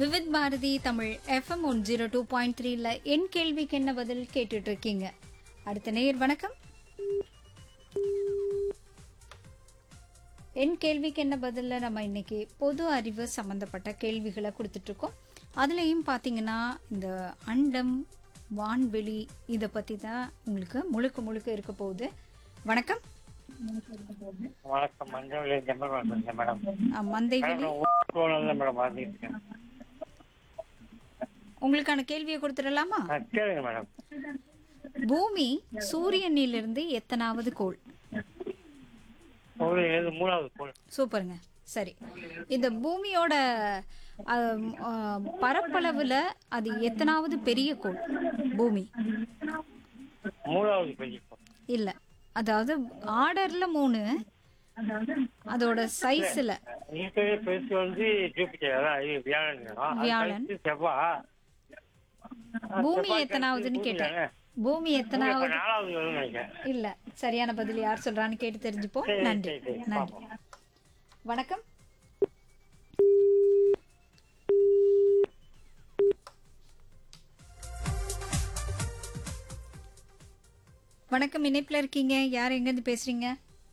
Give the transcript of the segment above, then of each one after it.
Vividh Bharati Tamil FM one zero two point த்ரீல என் கேள்விக்கு என்ன பதில் கேட்டுட்டு இருக்கீங்க அடுத்த நேயர் வணக்கம் என் கேள்விக்கு என்ன பதில்ல நம்ம இன்னைக்கு பொது அறிவு சம்பந்தப்பட்ட கேள்விகளை கொடுத்துட்டு இருக்கோம் அதுலேயும் பார்த்தீங்கன்னா இந்த அண்டம் வான்வெளி இதை பற்றி தான் உங்களுக்கு முழுக்க முழுக்க இருக்க போகுது வணக்கம் வணக்கம் மஞ்சள் ஜம்பர் பேசுறேன் மேடம் அஹ், மந்தைவெளி மேடம் ஊருக்கு போகணும்ல மேடம் வந்துருக்கேன் உங்களுக்கான கேள்வியை கொடுத்துடலாமா ஆ, கேளுங்க மேடம் பூமி சூரியனிலிருந்து எத்தனாவது கோள் ஒரு ஏழு மூணாவது போல் சூப்பருங்க சரி இந்த பூமியோட அஹ், அஹ், பரப்பளவுல அது எத்தனாவது பெரிய கோள் பூமி மூணாவது பெரிய கோள். இல்ல அதாவது ஆர்டர்ல மூணு அதோட சைஸ்ல இருக்கிற பெருசு வந்து ஜூபிட்டர் அதான் இது வியாழன் கிரகம். அது வியாழன். கழிச்சு செவ்வாய் ஆ, பூமி செவ்வாய் எத்தனாவதுன்னு கழிச்சு கேட்டேன் பூமி தானே? பூமி பூமி அப்ப எத்தனாவது நாலாவது வரும்னு நினைக்கிறேன் இல்ல சரியான பதில் யார் சொல்றான்னு கேட்டு தெரிஞ்சுப்போம் சரி, நன்றி சரி, சரி, நன்றி பார்ப்போம். வணக்கம் வணக்கம் இணைப்புல இருக்கீங்க யார் எங்க இருந்து பேசுறீங்க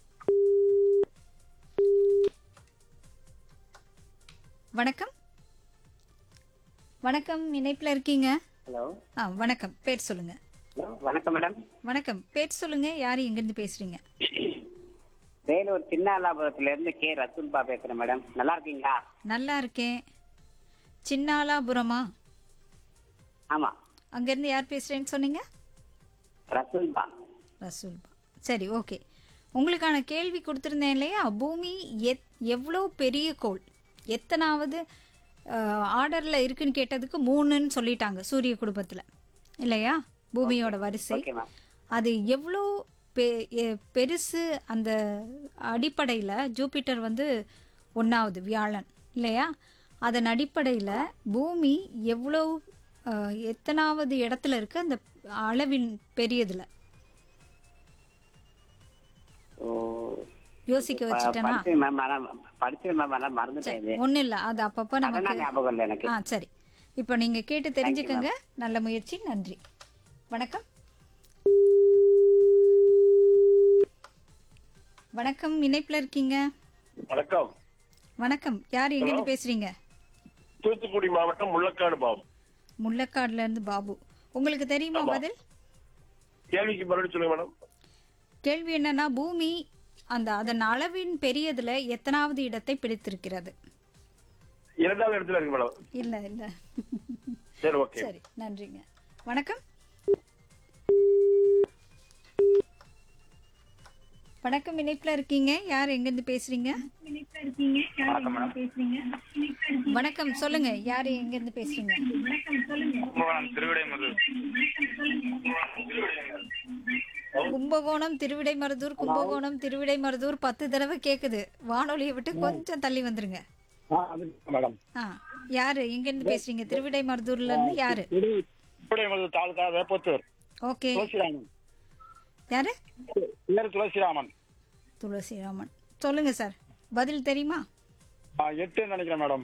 வணக்கம் வணக்கம் இணைப்புல இருக்கீங்க ஹலோ ஆ வணக்கம் பேர் சொல்லுங்க ஹலோ வணக்கம் மேடம் வணக்கம் பேர் சொல்லுங்க யார் எங்க இருந்து பேசுறீங்க வேலூர் சின்னாலாபுரத்துல இருந்து கே ரசூல்பா பேசுறேன் மேடம் நல்லா இருக்கீங்களா நல்லா இருக்கேன் சின்னாலாபுரமா ஆமா அங்கேருந்து யார் பேசுகிறேன்னு சொன்னீங்க ரசூல்பா ரசூல்பா சரி ஓகே உங்களுக்கான கேள்வி கொடுத்துருந்தேன் இல்லையா பூமி எத் எவ்வளோ பெரிய கோள் எத்தனாவது ஆர்டரில் இருக்குன்னு கேட்டதுக்கு மூணுன்னு சொல்லிட்டாங்க சூரிய குடும்பத்தில் இல்லையா பூமியோட வரிசை ஓகே மேம் அது எவ்வளோ பெ எ- பெருசு அந்த அடிப்படையில் ஜூபிட்டர் வந்து ஒன்றாவது வியாழன் இல்லையா அதன் அடிப்படையில் பூமி எவ்வளோ அஹ், எத்தனாவது இடத்துல இருக்கு அந்த அளவின் பெரியதுல ஓ யோசிக்க வச்சுட்டேனா படிச்சேன் மேம் ஆனா படிச்சேன் மேம் ஆனா மறந்துட்டேன் இது ஒன்றும் இல்லை அது அப்பப்போ அதெல்லாம் நமக்கு ஞாபகம் இல்லை எனக்கு ஆ சரி இப்போ நீங்கள் கேட்டு தெரிஞ்சுக்கங்க நல்ல முயற்சி நன்றி வணக்கம் வணக்கம் இணைப்பில் இருக்கீங்க வணக்கம் வணக்கம் யார் எங்கேருந்து பேசுறீங்க தூத்துக்குடி மாவட்டம் முள்ளக்காடு பாபு முள்ளக்காடுல இருந்து பாபு உங்களுக்கு தெரியுமா பதில் கேள்விக்கு மறுபடியும் சொல்லுங்க மேடம் கேள்வி என்னன்னா பூமி அந்த அதன் அளவின் பெரியதுல எத்தனாவது இடத்தை பிடித்திருக்கிறது இரண்டாவது இடத்துல இருக்கு மேடம் இல்ல இல்ல சரி ஓகே சரி நன்றிங்க வணக்கம் வணக்கம் இணைப்புல இருக்கீங்க யார் எங்க இருந்து பேசுறீங்க வணக்கம் சொல்லுங்க யார் எங்க இருந்து பேசுறீங்க கும்பகோணம் திருவிடைமருதூர் கும்பகோணம் திருவிடைமருதூர் பத்து தடவை கேக்குது வானொலியை விட்டு கொஞ்சம் தள்ளி வந்துருங்க மேடம் ஆ யாரு எங்க இருந்து பேசுறீங்க திருவிடைமருதூர்ல இருந்து யாரு தாலுகா வேப்பத்தூர் ஓகே துளசிராமன் யாரு பேர் துளசிராமன் துளசிராமன் சொல்லுங்க சார் பதில் தெரியுமா ஆ, எட்டுன்னு நினைக்கிறேன் மேடம்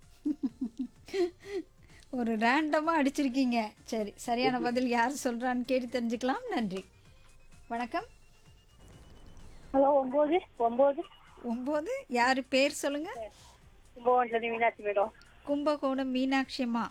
ஒரு ரேண்டமாக அடிச்சிருக்கீங்க சரி சரியான பதில் யார் சொல்றான்னு கேட்டு தெரிஞ்சுக்கலாம் நன்றி வணக்கம் ஹலோ ஒம்பது ஒம்பது ஒம்பது யார் பேர் சொல்லுங்க கும்பகோணத்துலேருந்து மீனாட்சி மேடம் கும்பகோணம் மீனாட்சி அம்மா